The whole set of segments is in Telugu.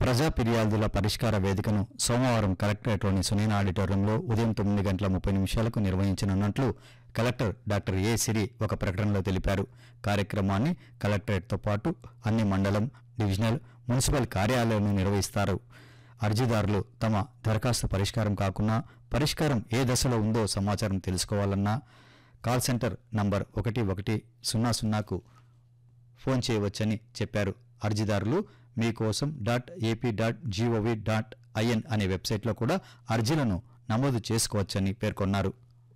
ప్రజా ఫిర్యాదుల పరిష్కార వేదికను సోమవారం కలెక్టరేట్లోని సునీన ఆడిటోరియంలో ఉదయం తొమ్మిది గంటల ముప్పై నిమిషాలకు నిర్వహించనున్నట్లు కలెక్టర్ డాక్టర్ ఏ సిరి ఒక ప్రకటనలో తెలిపారు కార్యక్రమాన్ని కలెక్టరేట్తో పాటు అన్ని మండలం డివిజనల్ మున్సిపల్ కార్యాలయాలను నిర్వహిస్తారు అర్జీదారులు తమ దరఖాస్తు పరిష్కారం కాకున్నా పరిష్కారం ఏ దశలో ఉందో సమాచారం తెలుసుకోవాలన్నా కాల్ సెంటర్ నంబర్ ఒకటి ఒకటి సున్నా సున్నాకు ఫోన్ చేయవచ్చని చెప్పారు అర్జీదారులు Meekosam dot AP dot GOV dot IN అనే వెబ్సైట్లో కూడా అర్జీలను నమోదు చేసుకోవచ్చని పేర్కొన్నారు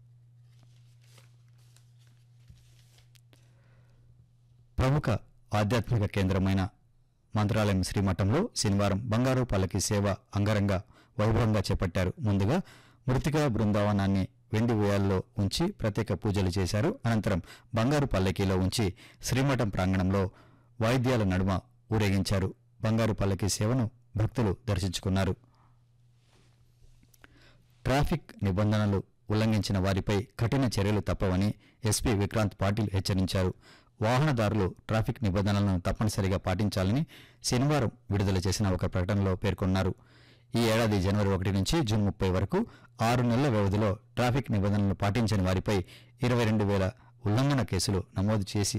ప్రముఖ ఆధ్యాత్మిక కేంద్రమైన మంత్రాలయం శ్రీమఠంలో శనివారం బంగారు పల్లకి సేవ అంగరంగ వైభవంగా చేపట్టారు ముందుగా మృతికా బృందావనాన్ని వెండి ఉయ్యాల్లో ఉంచి ప్రత్యేక పూజలు చేశారు అనంతరం బంగారు పల్లకీలో ఉంచి శ్రీమఠం ప్రాంగణంలో వాయిద్యాల నడుమ ఊరేగించారు బంగారు పల్లకీ సేవను భక్తులు దర్శించుకున్నారు ట్రాఫిక్ నిబంధనలు ఉల్లంఘించిన వారిపై కఠిన చర్యలు తప్పవని ఎస్పీ విక్రాంత్ పాటిల్ హెచ్చరించారు వాహనదారులు ట్రాఫిక్ నిబంధనలను తప్పనిసరిగా పాటించాలని శనివారం విడుదల చేసిన ఒక ప్రకటనలో పేర్కొన్నారు ఈ ఏడాది జనవరి ఒకటి నుంచి జూన్ ముప్పై వరకు ఆరు నెలల వ్యవధిలో ట్రాఫిక్ నిబంధనలను పాటించని వారిపై ఇరవై రెండు వేల ఉల్లంఘన కేసులు నమోదు చేసి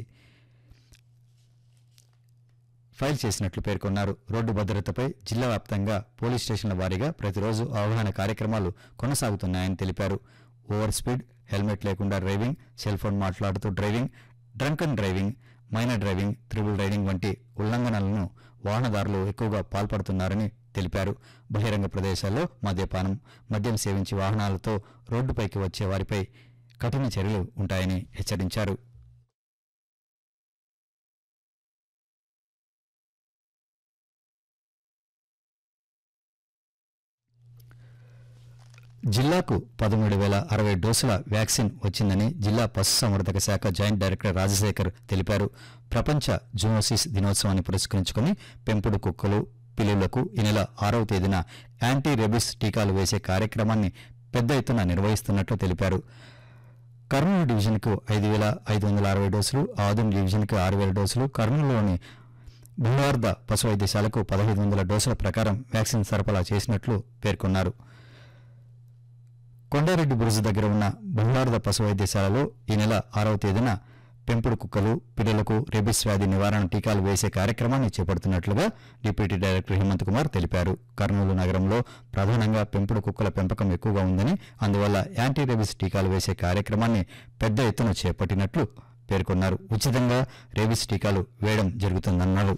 ఫైల్ చేసినట్లు పేర్కొన్నారు రోడ్డు భద్రతపై జిల్లా వ్యాప్తంగా పోలీస్ స్టేషన్ల వారీగా ప్రతిరోజు అవగాహన కార్యక్రమాలు కొనసాగుతున్నాయని తెలిపారు ఓవర్ స్పీడ్ హెల్మెట్ లేకుండా డ్రైవింగ్ సెల్ ఫోన్ మాట్లాడుతూ driving drunk and driving minor driving triple riding వంటి ఉల్లంఘనలను వాహనదారులు ఎక్కువగా పాల్పడుతున్నారని తెలిపారు బహిరంగ ప్రదేశాల్లో మద్యపానం మద్యం సేవించి వాహనాలతో రోడ్డుపైకి వచ్చే వారిపై కఠిన చర్యలు ఉంటాయని హెచ్చరించారు జిల్లాకు పదమూడు వేల అరవై డోసుల వ్యాక్సిన్ వచ్చిందని జిల్లా పశుసంవర్ధక శాఖ జాయింట్ డైరెక్టర్ రాజశేఖర్ తెలిపారు ప్రపంచ జూనోసిస్ దినోత్సవాన్ని పురస్కరించుకుని పెంపుడు కుక్కలు పిల్లులకు ఈ నెల ఆరవ తేదీన యాంటీ రెబిస్ టీకాలు వేసే కార్యక్రమాన్ని పెద్ద ఎత్తున నిర్వహిస్తున్నట్లు తెలిపారు కర్నూలు డివిజన్కు ఐదు వేల ఐదు వందల అరవై డోసులు ఆదం డివిజన్కు ఆరు వేల డోసులు కర్నూలులోని బుల్వార్ద పశు వైద్యశాలకు పదహైదు వందల డోసుల ప్రకారం వ్యాక్సిన్ సరఫరా చేసినట్లు పేర్కొన్నారు కొండారెడ్డి బురుజు దగ్గర ఉన్న బహుళార్థ పశు వైద్యశాలలో ఈ నెల ఆరవ తేదీన పెంపుడు కుక్కలు పిల్లలకు రెబిస్ వ్యాధి నివారణ టీకాలు వేసే కార్యక్రమాన్ని చేపడుతున్నట్లుగా డిప్యూటీ డైరెక్టర్ హేమంత్ కుమార్ తెలిపారు కర్నూలు నగరంలో ప్రధానంగా పెంపుడు కుక్కల పెంపకం ఎక్కువగా ఉందని అందువల్ల యాంటీ రెబిస్ టీకాలు వేసే కార్యక్రమాన్ని పెద్ద ఎత్తున చేపట్టినట్లు పేర్కొన్నారు ఉచితంగా రేబిస్ టీకాలు వేయడం జరుగుతుందన్నారు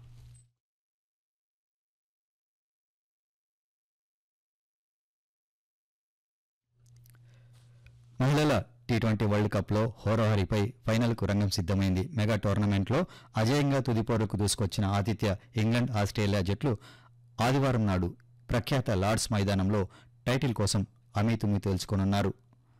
మహిళల టీ ట్వంటీ వరల్డ్ కప్లో హోరాహరిపై ఫైనల్కు రంగం సిద్దమైంది మెగా టోర్నమెంట్లో అజేయంగా తుదిపోరుకు దూసుకొచ్చిన ఆతిథ్య ఇంగ్లాండ్ ఆస్ట్రేలియా జట్లు ఆదివారం నాడు ప్రఖ్యాత లార్డ్స్ మైదానంలో టైటిల్ కోసం అమీతుమి తేల్చుకోనున్నారు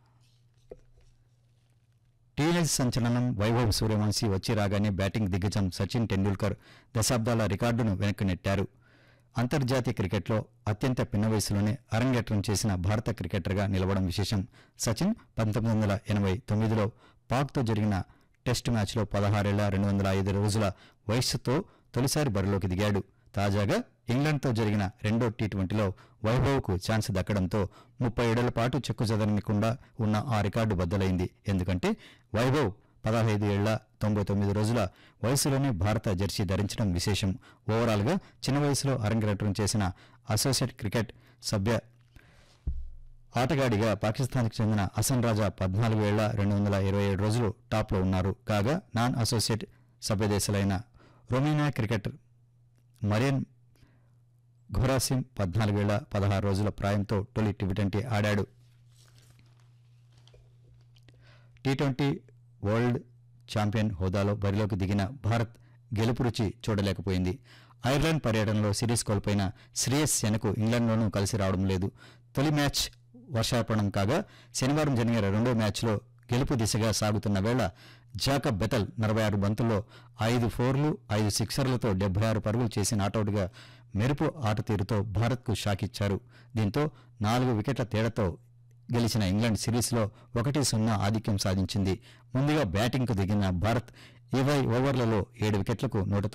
టీనేజ్ సంచలనం వైభవ్ సూర్యవంశీ వచ్చి రాగానే బ్యాటింగ్ దిగ్గజం సచిన్ టెండూల్కర్ దశాబ్దాల రికార్డును వెనక్కి నెట్టారు అంతర్జాతీయ క్రికెట్లో అత్యంత పిన్న వయసులోనే అరంగేట్రం చేసిన భారత క్రికెటర్గా నిలవడం విశేషం సచిన్ పంతొమ్మిది వందల ఎనభై తొమ్మిదిలో పాక్తో జరిగిన టెస్ట్ మ్యాచ్లో పదహారేళ్ల రెండు వందల ఐదు రోజుల వయస్సుతో తొలిసారి బరిలోకి దిగాడు తాజాగా ఇంగ్లాండ్తో జరిగిన రెండో టీ ట్వంటీలో వైభవ్కు ఛాన్స్ దక్కడంతో ముప్పై ఏడేళ్ల పాటు చెక్కు చెదరనికుండా ఉన్న ఆ రికార్డు బద్దలైంది ఎందుకంటే వైభవ్ పదహైదు ఏళ్ల తొంభై తొమ్మిది రోజుల వయసులోనే భారత జెర్సీ ధరించడం విశేషం ఓవరాల్గా చిన్న వయసులో అరంగేట్రం చేసిన అసోసియేట్ క్రికెట్ సభ్య ఆటగాడిగా పాకిస్తాన్కి చెందిన హసన్ రాజా పద్నాలుగు ఏళ్ల రెండు వందల ఇరవై ఏడు రోజులు టాప్లో ఉన్నారు కాగా నాన్ అసోసియేట్ సభ్యదేశాలైన రొమేనియా క్రికెటర్ మరియన్ ఘోరాసిం పద్నాలుగేళ్ల పదహారు రోజుల ప్రాయంతో తొలి టీ ట్వంటీ ఆడాడు టీ ట్వంటీ వరల్డ్ ఛాంపియన్ హోదాలో బరిలోకి దిగిన భారత్ గెలుపు రుచి చూడలేకపోయింది ఐర్లాండ్ పర్యటనలో సిరీస్ కోల్పోయిన శ్రేయస్ సెనకు ఇంగ్లాండ్లోనూ కలిసి రావడం లేదు తొలి మ్యాచ్ వర్షాపణం కాగా శనివారం జరిగిన రెండో మ్యాచ్లో గెలుపు దిశగా సాగుతున్న వేళ జాకబ్ బెతల్ నలభై ఆరు బంతుల్లో ఐదు ఫోర్లు ఐదు సిక్సర్లతో డెబ్బై ఆరు పరుగులు చేసి నాటౌట్గా మెరుపు ఆట తీరుతో భారత్కు షాక్ ఇచ్చారు దీంతో నాలుగు వికెట్ల తేడాతో గెలిచిన ఇంగ్లాండ్ సిరీస్లో ఒకటి సున్నా ఆధిక్యం సాధించింది ముందుగా బ్యాటింగ్కు దిగిన భారత్ ఇరవై ఓవర్లలో ఏడు వికెట్లకు నూట